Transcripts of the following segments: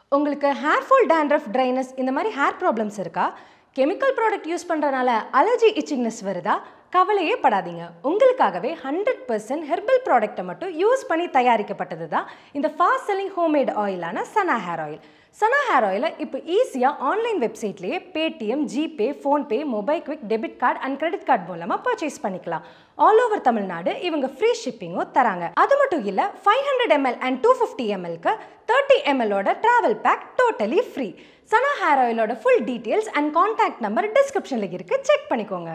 உங்களுக்கு hair fall dandruff dryness இந்த மாதிரி ஹேர் ப்ராப்ளம்ஸ் இருக்கா கெமிக்கல் ப்ராடக்ட் யூஸ் பண்ணுறனால அலர்ஜி இச்சிங்னஸ் வருதா கவலையே படாதீங்க உங்களுக்காகவே ஹண்ட்ரட் பர்சன்ட் ஹெர்பல் ப்ராடக்ட்டை மட்டும் யூஸ் பண்ணி தயாரிக்கப்பட்டது தான் இந்த ஃபாஸ்ட் செல்லிங் ஹோம்மேட் ஆயிலான Sana hair oil Sana hair ஆயிலை இப்போ ஈஸியாக ஆன்லைன் வெப்சைட்லேயே Paytm GPay PhonePe mobile quick debit card and credit card மூலமாக பர்ச்சேஸ் பண்ணிக்கலாம் ஆல் ஓவர் தமிழ்நாடு இவங்க ஃப்ரீ ஷிப்பிங்கும் தராங்க அது மட்டும் இல்லை five hundred ML and two fifty எம்எல்க்கு தேர்ட்டி எம்எல்லோட travel pack totally free Sana hair ஆயிலோட full details and contact number டிஸ்கிரிப்ஷனில் இருக்குது செக் பண்ணிக்கோங்க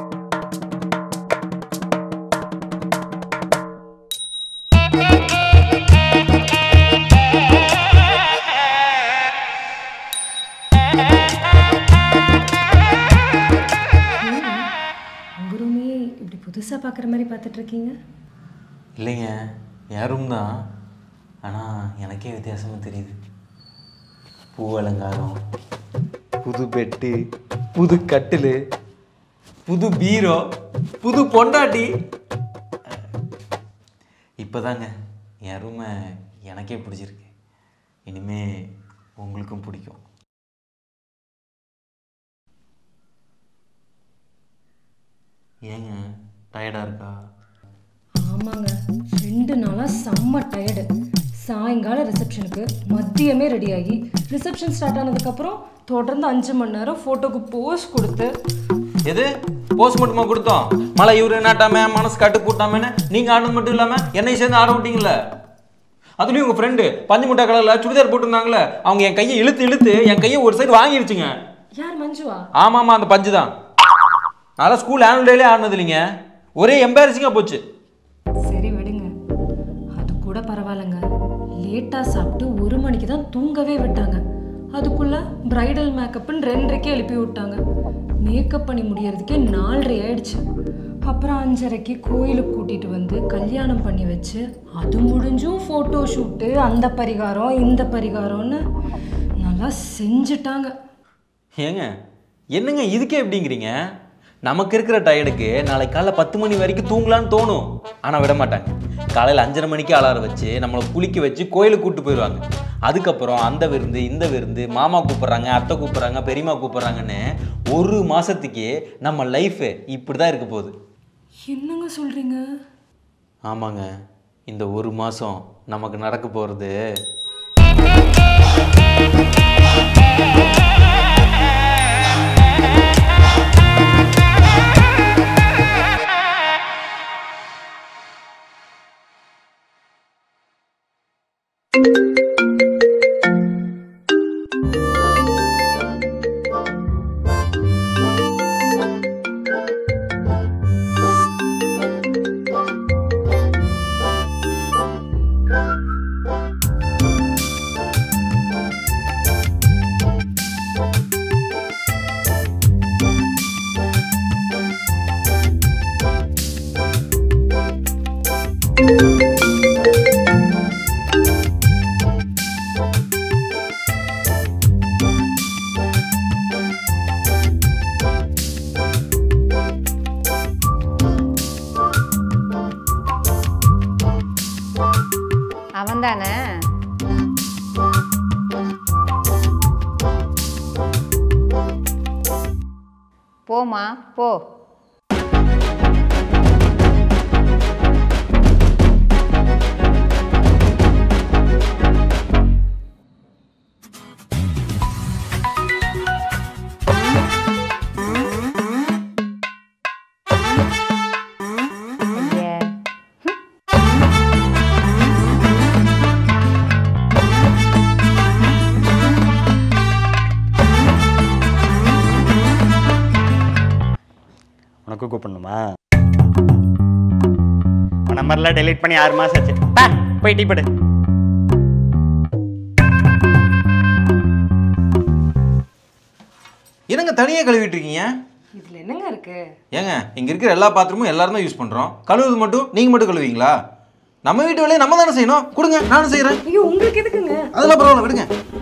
உங்கள் ரூமே இப்படி புதுசாக பார்க்குற மாதிரி பார்த்துட்டு இருக்கீங்க இல்லைங்க என் ரூம் தான் ஆனால் எனக்கே வித்தியாசமாக தெரியுது பூ அலங்காரம் புது பெட்டு புது கட்டில் புது பீரோ புது பொண்டாட்டி இப்போதாங்க என் ரூமை எனக்கே பிடிச்சிருக்கு இனிமே உங்களுக்கும் பிடிக்கும் ஏங்க டயர்டாக இருக்கா ஆமாங்க ரெண்டு நாளாக செம்ம டயர்டு சாயங்காலம் ரிசப்ஷனுக்கு மதியமே ரெடி ஆகி ரிசப்ஷன் ஸ்டார்ட் ஆனதுக்கப்புறம் தொடர்ந்து அஞ்சு மணி நேரம் ஃபோட்டோக்கு போஸ் கொடுத்து எது போஸ்ட் மட்டுமா கொடுத்தோம் மழை இவரு நாட்டாம மனசு கட்டு கூட்டாமன்னு நீங்க ஆடுறது மட்டும் இல்லாம என்னையும் சேர்ந்து ஆட விட்டீங்கல்ல அதுலயும் உங்க ஃப்ரெண்டு பஞ்சு முட்டை கலர்ல சுடிதார் போட்டிருந்தாங்களே அவங்க என் கையை இழுத்து இழுத்து என் கையை ஒரு சைடு வாங்கிடுச்சுங்க யார் மஞ்சுவா ஆமா ஆமா அந்த பஞ்சு தான் அதெல்லாம் ஸ்கூல் ஆனுவல் டேலே ஆடினது இல்லைங்க ஒரே எம்பாரசிங்கா போச்சு சரி விடுங்க அது கூட பரவாயில்லைங்க லேட்டாக சாப்பிட்டு ஒரு மணிக்கு தான் தூங்கவே விட்டாங்க அதுக்குள்ள பிரைடல் மேக்கப்னு ரெண்டரைக்கே எழுப்பி விட்டாங்க மேக்கப் பண்ணி முடியறதுக்கே நாலரை ஆயிடுச்சு அப்புறம் அஞ்சரைக்கு கோயிலுக்கு கூட்டிட்டு வந்து கல்யாணம் பண்ணி வச்சு அது முடிஞ்சும் ஃபோட்டோ ஷூட்டு அந்த பரிகாரம் இந்த பரிகாரம்னு நல்லா செஞ்சுட்டாங்க ஏங்க என்னங்க இதுக்கே எப்படிங்கிறீங்க நமக்கு இருக்கிற டயர்டுக்கு நாளைக்கு காலைல பத்து மணி வரைக்கும் தூங்கலான்னு தோணும் ஆனால் விட மாட்டாங்க காலையில் அஞ்சரை மணிக்கு அலாரம் வச்சு நம்மளை குளிக்க வச்சு கோயிலுக்கு கூப்பிட்டு போயிடுவாங்க அதுக்கப்புறம் அந்த விருந்து இந்த விருந்து மாமா கூப்பிட்றாங்க அத்தை கூப்பிட்றாங்க பெரியம்மா கூப்பிட்றாங்கன்னு ஒரு மாதத்துக்கே நம்ம லைஃபு இப்படி தான் இருக்க போகுது என்னங்க சொல்றீங்க ஆமாங்க இந்த ஒரு மாதம் நமக்கு நடக்க போகிறது அவன்தானே போமா போ ஐயே. உனக்கு கூப்பிடணுமா உன் நம்பர்லாம் டெலீட் பண்ணி ஆறு மாசம் ஆச்சு பா போய் டீ படு என்னங்க தனியாக கழுவிட்டு இருக்கீங்க இதுல என்னங்க இருக்கு ஏங்க இங்கே இருக்கிற எல்லா பாத்திரமும் எல்லாரும் தான் யூஸ் பண்ணுறோம் கழுவுறது மட்டும் நீங்கள் மட்டும் கழுவீங்களா நம்ம வீட்டு வேலையை நம்ம தானே செய்யணும் கொடுங்க நானும் செய்கிறேன் ஐயோ உங்களுக்கு எதுக்குங்க அதெல்லாம் பரவாயில்ல விடுங்க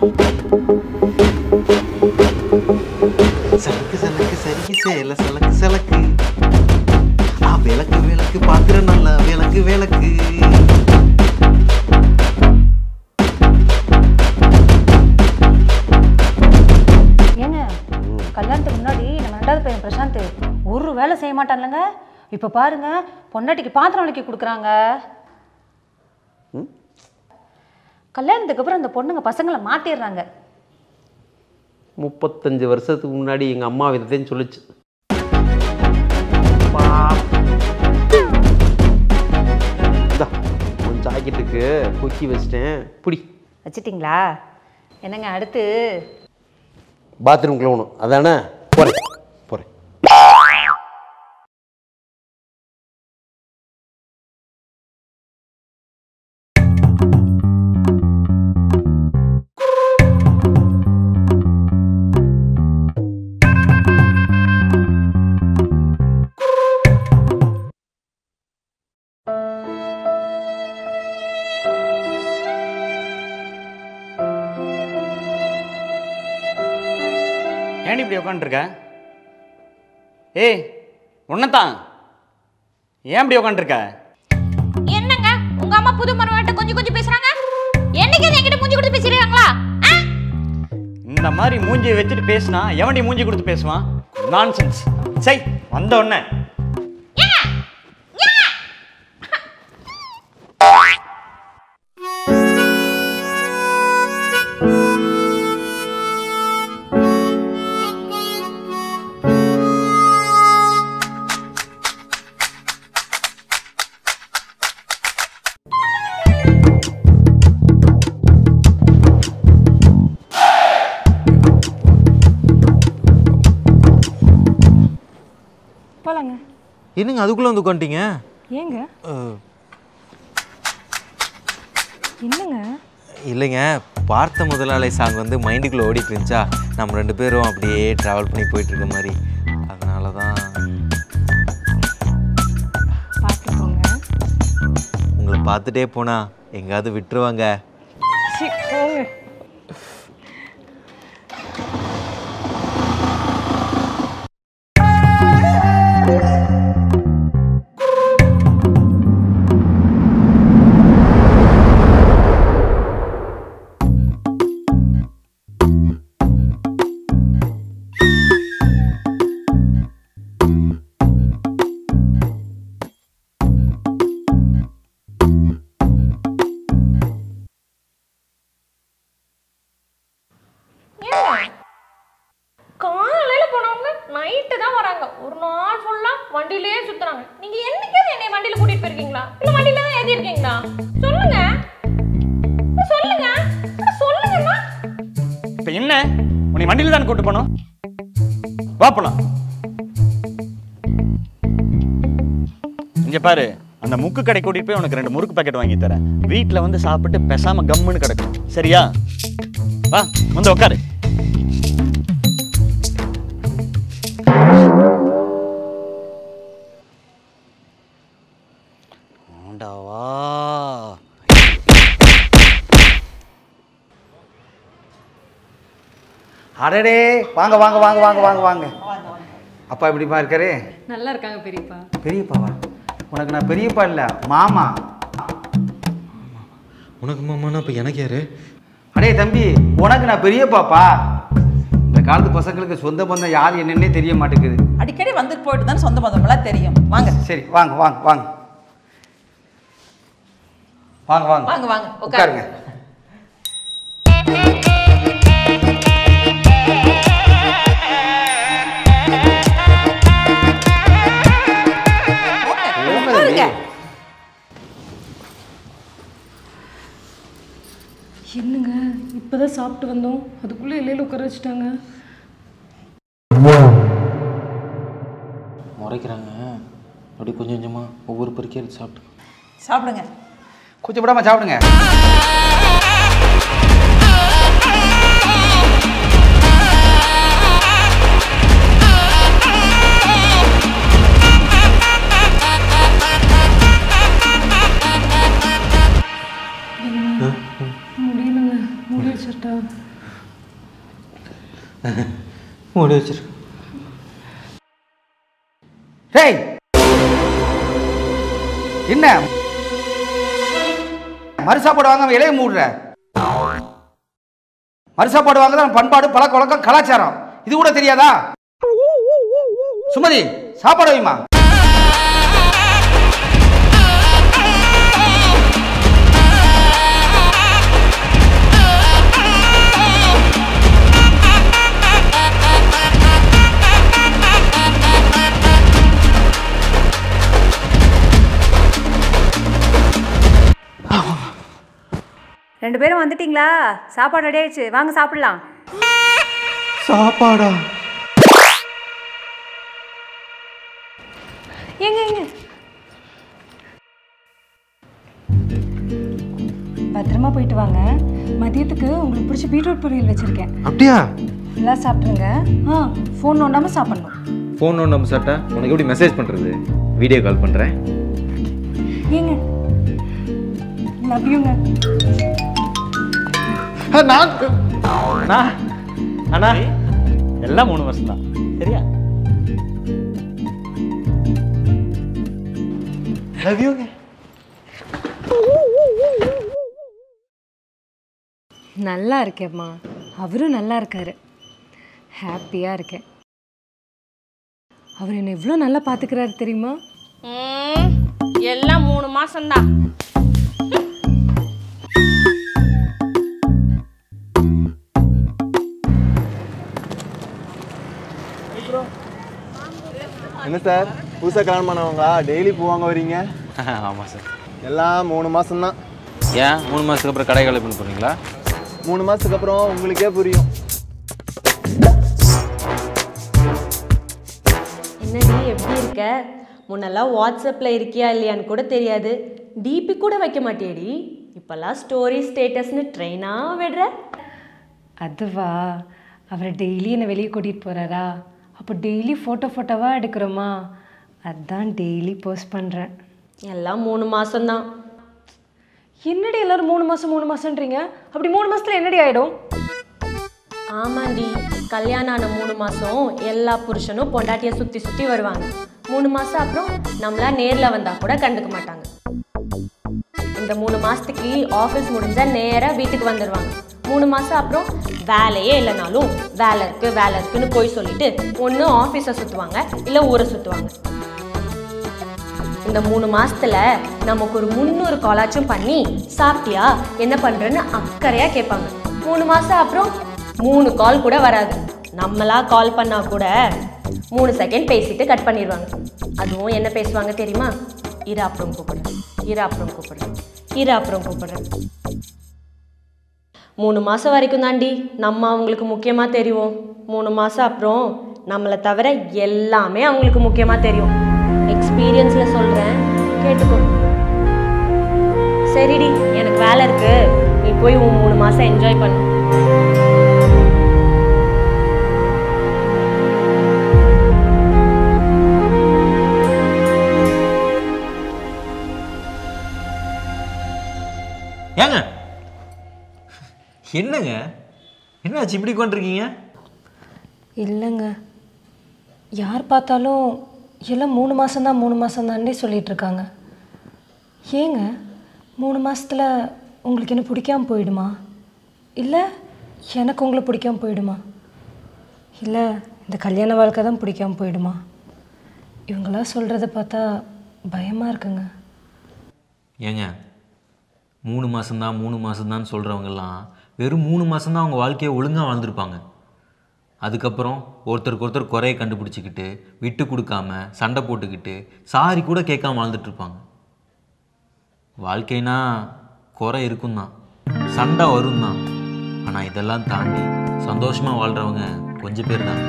சலக்கு சலக்கு சரிக்கு சேல சலக்கு சலக்கு ஆ விளக்கு விளக்கு பாத்திரம் நல்லா விளக்கு விளக்கு இருந்தாங்க இப்போ பாருங்க பொண்டாட்டிக்கு பாத்திரம் விளக்கி கொடுக்குறாங்க கல்யாணத்துக்கு அப்புறம் இந்த பொண்ணுங்க பசங்களை மாத்திடுறாங்க முப்பத்தஞ்சு வருஷத்துக்கு முன்னாடி எங்கள் அம்மா விதத்தையும் சொல்லுச்சு இந்தா, உன் ஜாக்கெட்டுக்கு கொக்கி வச்சிட்டேன் புடி வச்சிட்டிங்களா என்னங்க அடுத்து பாத்ரூம் கிளவணும் அதானே போகிறேன் போகிறேன் ஏன் இப்படி உட்காந்துருக்க ஏய் உன்னதான் ஏன் இப்படி உட்காந்துருக்க என்னங்க உங்க அம்மா புது மருமகிட்ட கொஞ்சம் கொஞ்சம் பேசுறாங்க என்னைக்கு அது என்கிட்ட மூஞ்சி கொடுத்து பேசிடுறாங்களா இந்த மாதிரி மூஞ்சி வச்சுட்டு பேசினா எவன்டி மூஞ்சி கொடுத்து பேசுவான் நான்சென்ஸ் சை வந்த உடனே போலாங்க என்னங்க அதுக்குள்ளே வந்து உட்காந்துட்டீங்க ஏங்க என்னங்க இல்லைங்க பார்த்த முதலாளி சாங் வந்து மைண்டுக்குள்ளே ஓடிட்டு இருந்துச்சா நம்ம ரெண்டு பேரும் அப்படியே ட்ராவல் பண்ணி போயிட்டு இருக்க மாதிரி அதனால தான் பார்த்துக்கோங்க உங்களை பார்த்துட்டே போனா எங்காவது விட்டுருவாங்க சி போங்க காலையில போனவங்க நைட்டு தான் வராங்க ஒரு நாள் ஃபுல்லா வண்டியிலேயே சுத்துறாங்க நீங்க என்னைக்காவது என்னை வண்டியில கூட்டிட்டு போயிருக்கீங்களா இல்ல வண்டியில தான் ஏத்தி இருக்கீங்களா சொல்லுங்க சொல்லுங்க சொல்லுங்கம்மா இப்போ என்ன உன்னை வண்டியில் தானே கூட்டு போனோம் வா போலாம் இங்க பாரு அந்த முக்கு கடை கூட்டிட்டு போய் உனக்கு ரெண்டு முறுக்கு பாக்கெட் வாங்கி தரேன் வீட்டில் வந்து சாப்பிட்டு பேசாம கம்முன்னு கிடக்கும் சரியா வா வந்து உட்காரு ஆண்டவா அடடே வாங்க வாங்க வாங்க வாங்க வாங்க வாங்க அப்பா எப்படிப்பா இருக்காரு நல்லா இருக்காங்க பெரியப்பா பெரியப்பாவா உனக்கு நான் பெரியப்பா இல்லை மாமா உனக்கு மாமானா இப்போ எனக்கு யாரு அடே தம்பி உனக்கு நான் பெரியப்பாப்பா இந்த காலத்து பசங்களுக்கு சொந்த பந்தம் யார் என்னன்னே தெரிய மாட்டேங்குது அடிக்கடி வந்துட்டு போயிட்டு தான் சொந்த பந்தமெல்லாம் தெரியும் வாங்க சரி வாங்க வாங்க வாங்க வாங்க வாங்க வாங்க வாங்க உட்காருங்க உட்காருங்க என்னங்க இப்போதான் சாப்பிட்டு வந்தோம் அதுக்குள்ளே இல்லையில உட்கார வச்சுட்டாங்க முறைக்கிறாங்க அப்படி கொஞ்சம் கொஞ்சமாக ஒவ்வொரு பருக்கே எடுத்து சாப்பிட்டு சாப்பிடுங்க கொஞ்சம் விடாம சாப்பிடுங்க முடியலங்க முடி வச்சுட்டா மூடி வச்சிரு டேய் என்ன மறு சாப்பாடு வாங்க இலைய மூடுற மறு சாப்பாடு வாங்க தான் பண்பாடு பழக்க வழக்கம் கலாச்சாரம் இது கூட தெரியாதா சுமதி சாப்பாடு வைமா ரெண்டு பேரும் வந்துட்டீங்களா சாப்பாடு ரெடி ஆயிடுச்சு வாங்க சாப்பிடலாம் சாப்பாடா ஏங்க ஏங்க பத்திரமா போயிட்டு வாங்க மதியத்துக்கு உங்களுக்கு பிடிச்ச பீட்ரூட் பொரியல் வச்சிருக்கேன் அப்படியா ஃபுல்லாக சாப்பிட்ருங்க ஆ ஃபோன் நோண்டாமல் சாப்பிடணும் ஃபோன் ஒன்று நம்ம சாப்பிட்டா உனக்கு எப்படி மெசேஜ் பண்ணுறது வீடியோ கால் பண்ணுறேன் ஏங்க லவ் யூங்க நான் அண்ணா அண்ணா எல்லாம் மூணு வருஷம் தான் சரியா லவ் யூங்க நல்லா இருக்கேம்மா அவரும் நல்லா இருக்காரு ஹாப்பியாக இருக்கேன் அவர் என்னை எவ்வளோ நல்லா பார்த்துக்கிறாரு தெரியுமா ம், எல்லாம் மூணு மாசம்தான் என்ன சார் புதுசாக கல்யாணம் பண்ணவங்களா டெய்லி போவாங்க வரீங்க ஆமாம் சார் எல்லாம் மூணு மாதம்தான் ஏன் மூணு மாதத்துக்கு அப்புறம் கடை காலி பண்ண போகிறீங்களா மூணு மாதத்துக்கு அப்புறம் உங்களுக்கே புரியும் என்னடி எப்படி இருக்க முன்னெல்லாம் வாட்ஸ்அப்பில் இருக்கியா இல்லையான்னு கூட தெரியாது டிபி கூட வைக்க மாட்டியேடி இப்போல்லாம் ஸ்டோரி ஸ்டேட்டஸ்னு ட்ரெயினாக விடுற அதுவா அவர் டெய்லி என்னை வெளியே கூட்டிகிட்டு போகிறாரா அப்போ டெய்லி ஃபோட்டோ ஃபோட்டோவாக எடுக்கிறோமா அதான் டெய்லி போஸ்ட் பண்ணுறேன் எல்லாம் மூணு மாதம்தான் என்னடி எல்லாரும் மூணு மாதம் மூணு மாதம்ன்றீங்க அப்படி மூணு மாதத்தில் என்னடி ஆகிடும் ஆமாண்டி கல்யாணம் ஆன மூணு மாதம் எல்லா புருஷனும் பொண்டாட்டியை சுற்றி சுற்றி வருவாங்க மூணு மாதம் அப்புறம் நம்மளா நேரில் வந்தால் கூட கண்டுக்க மாட்டாங்க இந்த மூணு மாதத்துக்கு ஆஃபீஸ் முடிஞ்சால் நேராக வீட்டுக்கு வந்துடுவாங்க மூணு மாதம் அப்புறம் வேலையே இல்லைனாலும் வேலை இருக்குது வேலை இருக்குன்னு போய் சொல்லிட்டு ஒன்று ஆஃபீஸை சுற்றுவாங்க இல்லை ஊரை சுற்றுவாங்க இந்த மூணு மாசத்துல நமக்கு ஒரு முந்நூறு காலாச்சும் பண்ணி சாப்பிட்டியா என்ன பண்றேன்னு அக்கறையா கேட்பாங்க மூணு மாசம் அப்புறம் மூணு கால் கூட வராது நம்மளா கால் பண்ணா கூட மூணு செகண்ட் பேசிட்டு கட் பண்ணிடுவாங்க அதுவும் என்ன பேசுவாங்க தெரியுமா இரு அப்புறம் கூப்பிடுறேன் இரு அப்புறம் கூப்பிடுறேன் இரு அப்புறம் கூப்பிடுறேன் மூணு மாதம் வரைக்கும் தாண்டி நம்ம அவங்களுக்கு முக்கியமாக தெரியும் மூணு மாதம் அப்புறம் நம்மளை தவிர எல்லாமே அவங்களுக்கு முக்கியமாக தெரியும் எக்ஸ்பீரியன்ஸில் சொல்கிறேன் கேட்டுக்கோ சரிடி எனக்கு வேலை இருக்கு நீ போய் உன் மூணு மாதம் என்ஜாய் பண்ணு ஏங்க என்னங்க என்னாச்சு இப்படி உட்காந்துருக்கீங்க இல்லைங்க யார் பார்த்தாலும் எல்லாம் மூணு மாதம்தான் மூணு மாதம்தான்டே சொல்லிட்டு இருக்காங்க ஏங்க மூணு மாசத்துல உங்களுக்கு என்ன பிடிக்காம போயிடுமா இல்லை எனக்கு உங்களை பிடிக்காம போயிடுமா இல்லை இந்த கல்யாண வாழ்க்கை தான் பிடிக்காம போயிடுமா இவங்களாம் சொல்கிறத பார்த்தா பயமாக இருக்குங்க ஏங்க மூணு மாதம்தான் மூணு மாதம்தான் சொல்கிறவங்கெல்லாம் வெறும் மூணு மாதம்தான் அவங்க வாழ்க்கையை ஒழுங்காக வாழ்ந்திருப்பாங்க அதுக்கப்புறம் ஒருத்தருக்கு ஒருத்தர் குறைய கண்டுபிடிச்சிக்கிட்டு விட்டு கொடுக்காம சண்டை போட்டுக்கிட்டு சாரி கூட கேட்காம வாழ்ந்துட்டு இருப்பாங்க வாழ்க்கைனா குறை இருக்கும் தான் சண்டை வரும் தான் ஆனால் இதெல்லாம் தாண்டி சந்தோஷமாக வாழ்கிறவங்க கொஞ்சம் பேர் தான்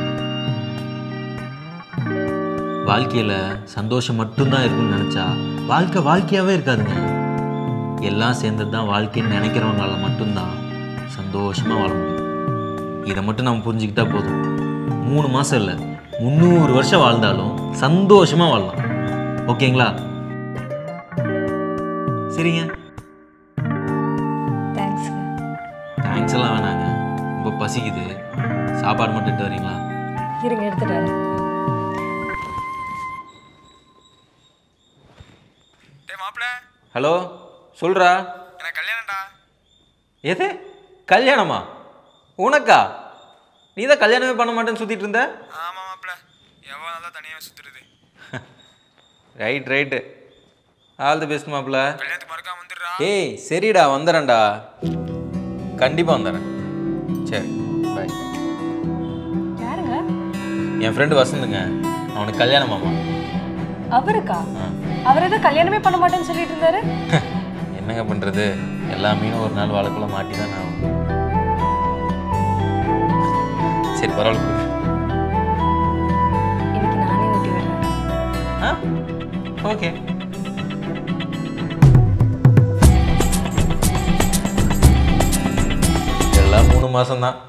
வாழ்க்கையில் சந்தோஷம் மட்டும்தான் இருக்குன்னு நினச்சா வாழ்க்கை வாழ்க்கையாகவே இருக்காதுங்க எல்லாம் சேர்ந்தது தான் வாழ்க்கைன்னு நினைக்கிறவங்களால மட்டும்தான் சந்தோஷமாக வாழ முடியும் இதை மட்டும் நம்ம புரிஞ்சுக்கிட்டா போதும் மூணு மாதம் இல்லை முந்நூறு வருஷம் வாழ்ந்தாலும் சந்தோஷமாக வாழலாம் ஓகேங்களா சரிங்க தேங்க்ஸ்ங்க தேங்க்ஸ் எல்லாம் வேணாங்க ரொம்ப பசிக்குது சாப்பாடு மட்டும் எடுத்து வரீங்களா இருங்க எடுத்துட்டு வரேன் ஹலோ சொல்றா எனக்கு கல்யாணம்டா எது கல்யாணமா உனக்கா நீ தான் கல்யாணமே பண்ண மாட்டேன்னு சுத்திட்டு இருந்த ஆமா மாப்பிள்ள எவ்வளோ நல்லா தனியாக சுத்துறது right right all the best மாப்பிள்ள கல்யாணத்துக்கு மறக்காம வந்துடுறா ஏய் சரிடா வந்துடுறேன்டா கண்டிப்பாக வந்துடுறேன் சரி பாய் யாருங்க என் ஃப்ரெண்டு வசந்துங்க அவனுக்கு கல்யாணமாமா அவருக்கா அவர் எதுவும் கல்யாணமே பண்ண மாட்டேன்னு சொல்லிட்டு இருந்தாரு என்னங்க பண்ணுறது எல்லா மீனும் ஒரு நாள் வாழைக்குள்ள மாட்டி தான் ஆகும் சரி பரவாயில்ல கொடுங்க இன்னைக்கு நானே ஊட்டி விடுறேன் ஆ ஓகே எல்லாம் மூணு மாதம் தான்